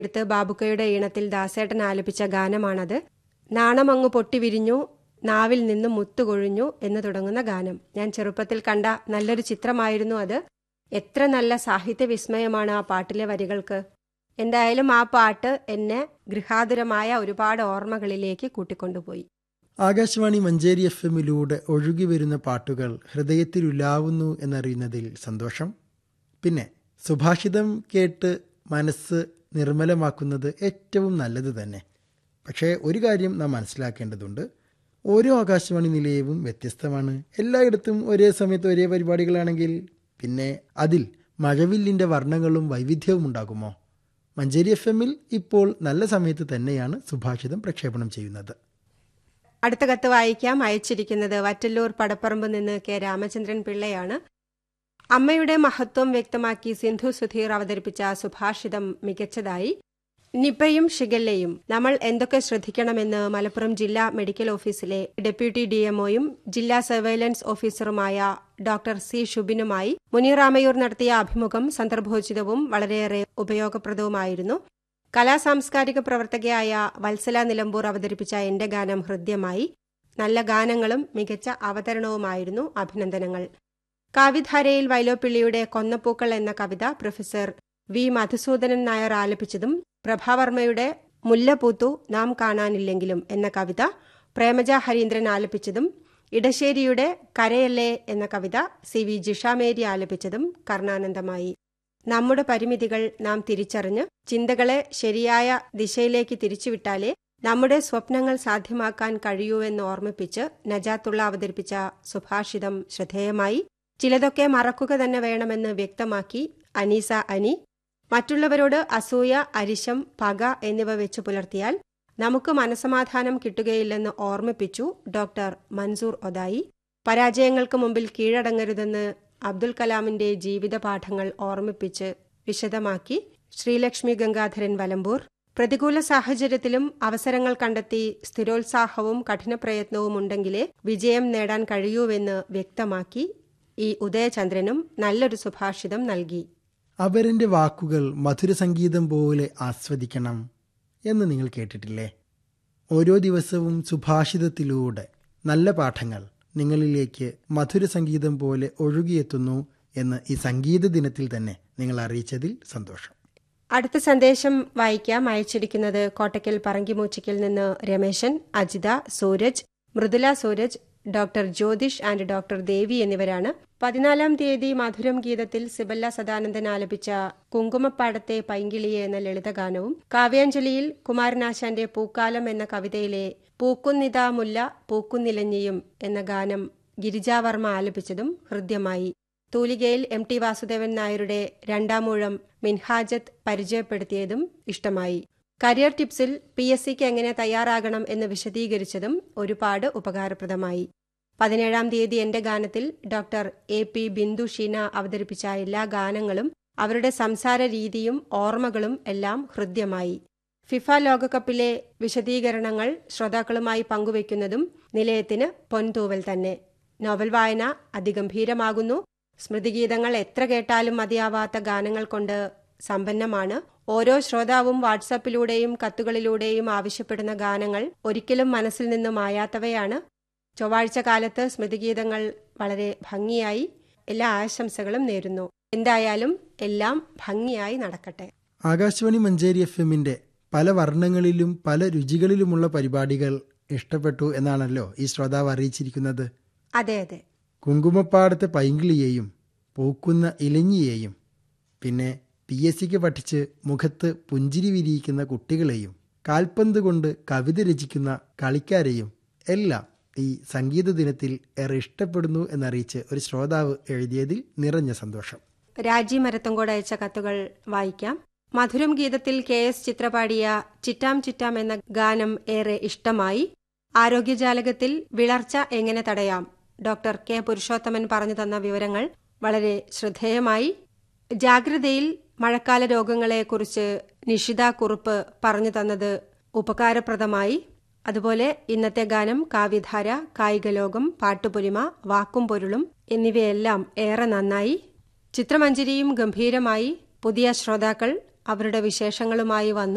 എടുത്ത് ബാബുക്കയുടെ ഈണത്തിൽ ദാസേട്ടൻ ആലപിച്ച ഗാനമാണത് നാണമങ്ങു പൊട്ടിവിരിഞ്ഞു നാവിൽ നിന്ന് മുത്തുകൊഴിഞ്ഞു എന്ന് തുടങ്ങുന്ന ഗാനം ഞാൻ ചെറുപ്പത്തിൽ കണ്ട നല്ലൊരു ചിത്രമായിരുന്നു അത് എത്ര നല്ല സാഹിത്യ വിസ്മയമാണ് ആ പാട്ടിലെ വരികൾക്ക് എന്തായാലും ആ പാട്ട് എന്നെ ഗൃഹാതുരമായ ഒരുപാട് ഓർമ്മകളിലേക്ക് കൂട്ടിക്കൊണ്ടുപോയി ആകാശവാണി മഞ്ചേരി എഫ് എമ്മിലൂടെ ഒഴുകി വരുന്ന പാട്ടുകൾ ഹൃദയത്തിൽ ഉലാവുന്നു എന്നറിയുന്നതിൽ സന്തോഷം പിന്നെ സുഭാഷിതം കേട്ട് മനസ്സ് നിർമ്മലമാക്കുന്നത് ഏറ്റവും നല്ലത് തന്നെ പക്ഷേ ഒരു കാര്യം നാം മനസ്സിലാക്കേണ്ടതുണ്ട് ഓരോ ആകാശവാണി നിലയവും വ്യത്യസ്തമാണ് എല്ലായിടത്തും ഒരേ സമയത്ത് ഒരേ പരിപാടികളാണെങ്കിൽ പിന്നെ അതിൽ മഴവില്ലിൻ്റെ വർണ്ണങ്ങളും വൈവിധ്യവും ഉണ്ടാകുമോ മഞ്ചേരി എഫ് എമ്മിൽ ഇപ്പോൾ നല്ല സമയത്ത് തന്നെയാണ് സുഭാഷിതം പ്രക്ഷേപണം ചെയ്യുന്നത് അടുത്ത കത്ത് വായിക്കാം അയച്ചിരിക്കുന്നത് വറ്റല്ലൂർ പടപ്പറമ്പ് നിന്ന് കെ രാമചന്ദ്രൻ പിള്ളയാണ് അമ്മയുടെ മഹത്വം വ്യക്തമാക്കി സിന്ധു സുധീർ അവതരിപ്പിച്ച സുഭാഷിതം മികച്ചതായി നിപയും ഷിഗല്ലയും നമ്മൾ എന്തൊക്കെ ശ്രദ്ധിക്കണമെന്ന് മലപ്പുറം ജില്ലാ മെഡിക്കൽ ഓഫീസിലെ ഡെപ്യൂട്ടി ഡിഎംഒയും ജില്ലാ സർവൈലൻസ് ഓഫീസറുമായ ഡോക്ടർ സി ഷുബിനുമായി മുനീറാമയൂർ നടത്തിയ അഭിമുഖം സന്ദർഭോചിതവും വളരെയേറെ ഉപയോഗപ്രദവുമായിരുന്നു കലാസാംസ്കാരിക പ്രവർത്തകയായ വത്സല നിലമ്പൂർ അവതരിപ്പിച്ച എന്റെ ഗാനം ഹൃദ്യമായി നല്ല ഗാനങ്ങളും മികച്ച അവതരണവുമായിരുന്നു അഭിനന്ദനങ്ങൾ കാവ്യധാരയിൽ വൈലോപ്പിള്ളിയുടെ കൊന്നപ്പൂക്കൾ എന്ന കവിത പ്രൊഫസർ വി മധുസൂദനൻ നായർ ആലപിച്ചതും പ്രഭാവർമ്മയുടെ മുല്ലപൂത്തു നാം കാണാനില്ലെങ്കിലും എന്ന കവിത പ്രേമജ ഹരീന്ദ്രൻ ആലപിച്ചതും ഇടശ്ശേരിയുടെ കരയല്ലേ എന്ന കവിത സി വി ജിഷാമേരി ആലപിച്ചതും കർണാനന്ദമായി നമ്മുടെ പരിമിതികൾ നാം തിരിച്ചറിഞ്ഞ് ചിന്തകളെ ശരിയായ ദിശയിലേക്ക് തിരിച്ചുവിട്ടാലേ നമ്മുടെ സ്വപ്നങ്ങൾ സാധ്യമാക്കാൻ കഴിയൂവെന്ന് ഓർമ്മിപ്പിച്ച് നജാത്തുള്ള അവതരിപ്പിച്ച സുഭാഷിതം ശ്രദ്ധേയമായി ചിലതൊക്കെ മറക്കുക തന്നെ വേണമെന്ന് വ്യക്തമാക്കി അനീസ അനി മറ്റുള്ളവരോട് അസൂയ അരിശം പക എന്നിവ വെച്ച് പുലർത്തിയാൽ നമുക്ക് മനസമാധാനം കിട്ടുകയില്ലെന്ന് ഓർമ്മിപ്പിച്ചു ഡോക്ടർ മൻസൂർ ഒതായി പരാജയങ്ങൾക്ക് മുമ്പിൽ കീഴടങ്ങരുതെന്ന് അബ്ദുൽ കലാമിന്റെ ജീവിത പാഠങ്ങൾ ഓർമ്മിപ്പിച്ച് വിശദമാക്കി ശ്രീലക്ഷ്മി ഗംഗാധരൻ വലമ്പൂർ പ്രതികൂല സാഹചര്യത്തിലും അവസരങ്ങൾ കണ്ടെത്തി സ്ഥിരോത്സാഹവും കഠിനപ്രയത്നവും ഉണ്ടെങ്കിലേ വിജയം നേടാൻ കഴിയൂവെന്ന് വ്യക്തമാക്കി ഈ ഉദയചന്ദ്രനും നല്ലൊരു സുഭാഷിതം നൽകി അവരൻ്റെ വാക്കുകൾ മധുരസംഗീതം പോലെ ആസ്വദിക്കണം എന്ന് നിങ്ങൾ കേട്ടിട്ടില്ലേ ഓരോ ദിവസവും സുഭാഷിതത്തിലൂടെ നല്ല പാഠങ്ങൾ നിങ്ങളിലേക്ക് മധുരസംഗീതം പോലെ ഒഴുകിയെത്തുന്നു എന്ന് ഈ സംഗീത ദിനത്തിൽ തന്നെ നിങ്ങൾ അറിയിച്ചതിൽ സന്തോഷം അടുത്ത സന്ദേശം വായിക്കാം അയച്ചിരിക്കുന്നത് കോട്ടയ്ക്കൽ പറങ്കിമൂച്ചിക്കിൽ നിന്ന് Rameshan Ajitha Sooraj Mridula Sooraj doctor Jyothish and doctor Devi എന്നിവരാണ് പതിനാലാം തീയതി മധുരം ഗീതത്തിൽ സിബല്ല സദാനന്ദൻ ആലപിച്ച കുങ്കുമപ്പാടത്തെ പൈങ്കിളിയെ എന്ന ലളിതഗാനവും കാവ്യാഞ്ജലിയിൽ കുമാരനാശാന്റെ പൂക്കാലം എന്ന കവിതയിലെ പൂക്കുന്നിതാ മുല്ല പൂക്കുന്നിലഞ്ഞിയും എന്ന ഗാനം ഗിരിജാവർമ്മ ആലപിച്ചതും ഹൃദ്യമായി തൂലികയിൽ എം ടി വാസുദേവൻ നായരുടെ രണ്ടാമൂഴം മിൻഹാജത്ത് പരിചയപ്പെടുത്തിയതും ഇഷ്ടമായി കരിയർ ടിപ്സിൽ പി എസ് സിക്ക് എങ്ങനെ തയ്യാറാകണം എന്ന് വിശദീകരിച്ചതും ഒരുപാട് ഉപകാരപ്രദമായി പതിനേഴാം തീയതി എന്റെ ഗാനത്തിൽ doctor A P Bindu Sheena അവതരിപ്പിച്ച എല്ലാ ഗാനങ്ങളും അവരുടെ സംസാര രീതിയും ഓർമ്മകളും എല്ലാം ഹൃദ്യമായി ഫിഫ ലോകകപ്പിലെ വിശദീകരണങ്ങൾ ശ്രോതാക്കളുമായി പങ്കുവയ്ക്കുന്നതും നിലയത്തിന് പൊൻതൂവൽ തന്നെ നോവൽ വായന അതിഗംഭീരമാകുന്നു സ്മൃതിഗീതങ്ങൾ എത്ര കേട്ടാലും മതിയാവാത്ത ഗാനങ്ങൾ കൊണ്ട് സമ്പന്നമാണ് ഓരോ ശ്രോതാവും വാട്സാപ്പിലൂടെയും കത്തുകളിലൂടെയും ആവശ്യപ്പെടുന്ന ഗാനങ്ങൾ ഒരിക്കലും മനസ്സിൽ നിന്നും മായാത്തവയാണ് ചൊവ്വാഴ്ച കാലത്ത് സ്മൃതിഗീതങ്ങൾ വളരെ ഭംഗിയായി എല്ലാ ആശംസകളും നേരുന്നു എന്തായാലും എല്ലാം ഭംഗിയായി നടക്കട്ടെ ആകാശവാണി മഞ്ചേരി എഫ് എമ്മിൻ്റെ പല വർണ്ണങ്ങളിലും പല രുചികളിലുമുള്ള പരിപാടികൾ ഇഷ്ടപ്പെട്ടു എന്നാണല്ലോ ഈ ശ്രോതാവ് അറിയിച്ചിരിക്കുന്നത് അതെ അതെ കുങ്കുമപ്പാടത്തെ പൈങ്കിളിയെയും പൂക്കുന്ന ഇലഞ്ഞിയെയും പിന്നെ പി എസ് സിക്ക് പഠിച്ച് മുഖത്ത് പുഞ്ചിരി വിരിയിക്കുന്ന കുട്ടികളെയും കാൽപന്ത് കൊണ്ട് കവിത രചിക്കുന്ന കളിക്കാരെയും എല്ലാം ഈ സംഗീത ദിനത്തിൽ ഏറെ ഇഷ്ടപ്പെടുന്നു എന്നറിയിച്ച് ഒരു ശ്രോതാവ് എഴുതിയതിൽ നിറഞ്ഞ സന്തോഷം രാജി മരത്തങ്കോട് അയച്ച കത്തുകൾ വായിക്കാം മധുരം ഗീതത്തിൽ കെ എസ് ചിത്ര പാടിയ ചിറ്റാം ചിറ്റാം എന്ന ഗാനം ഏറെ ഇഷ്ടമായി ആരോഗ്യജാലകത്തിൽ വിളർച്ച എങ്ങനെ തടയാം ഡോക്ടർ കെ പുരുഷോത്തമൻ പറഞ്ഞു തന്ന വിവരങ്ങൾ വളരെ ശ്രദ്ധേയമായി ജാഗ്രതയിൽ മഴക്കാല രോഗങ്ങളെക്കുറിച്ച് നിഷിത കുറുപ്പ് പറഞ്ഞു തന്നത് ഉപകാരപ്രദമായി അതുപോലെ ഇന്നത്തെ ഗാനം കാവ്യധാര കായികലോകം പാട്ടുപൊലിമ വാക്കും പൊരുളും എന്നിവയെല്ലാം ഏറെ നന്നായി ചിത്രമഞ്ജരിയും ഗംഭീരമായി പുതിയ ശ്രോതാക്കൾ അവരുടെ വിശേഷങ്ങളുമായി വന്നു